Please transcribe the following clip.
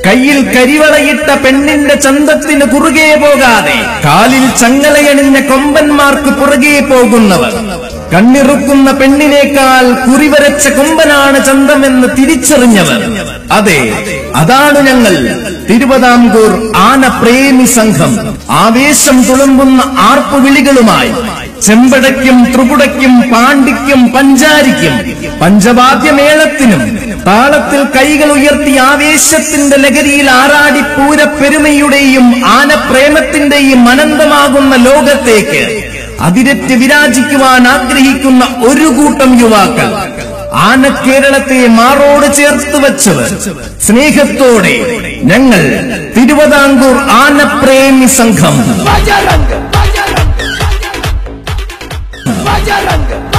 കയ്യിൽ കരിവളയിട്ട പെണ്ണിന്റെ ചന്തത്തിന് കുറുകെ പോകാതെ കാലിൽ ചങ്ങലയണിഞ്ഞ കൊമ്പന്മാർക്ക് പുറകെ പോകുന്നവർ കണ്ണിറുക്കുന്ന പെണ്ണിനേക്കാൾ കുറിവരച്ച കൊമ്പനാണ് ചന്തമെന്ന് തിരിച്ചറിഞ്ഞവർ അതെ അതാണ് ഞങ്ങൾ തിരുവിതാംകൂർ ആനപ്രേമി സംഘം ആവേശം തുളുമ്പുന്ന ആർപ്പുവിളികളുമായി ചെമ്പടയ്ക്കും ത്രിപുടയ്ക്കും പാണ്ടിക്കും പഞ്ചാരിക്കും പഞ്ചവാദ്യമേളത്തിനും താളത്തിൽ കൈകൾ ഉയർത്തി ആവേശത്തിന്റെ ലഹരിയിൽ ആറാടി പൂരപ്പെരുമയുടെയും ആനപ്രേമത്തിന്റെയും അനന്തമാകുന്ന ലോകത്തേക്ക് അതിരറ്റ് വിരാജിക്കുവാൻ ആഗ്രഹിക്കുന്ന ഒരു കൂട്ടം യുവാക്കൾ ആന കേരളത്തെ മാറോട് ചേർത്ത് വച്ചവർ സ്നേഹത്തോടെ ഞങ്ങൾ തിരുവിതാംകൂർ ആനപ്രേമി സംഘം Bajaranga, Bajaranga, Bajaranga,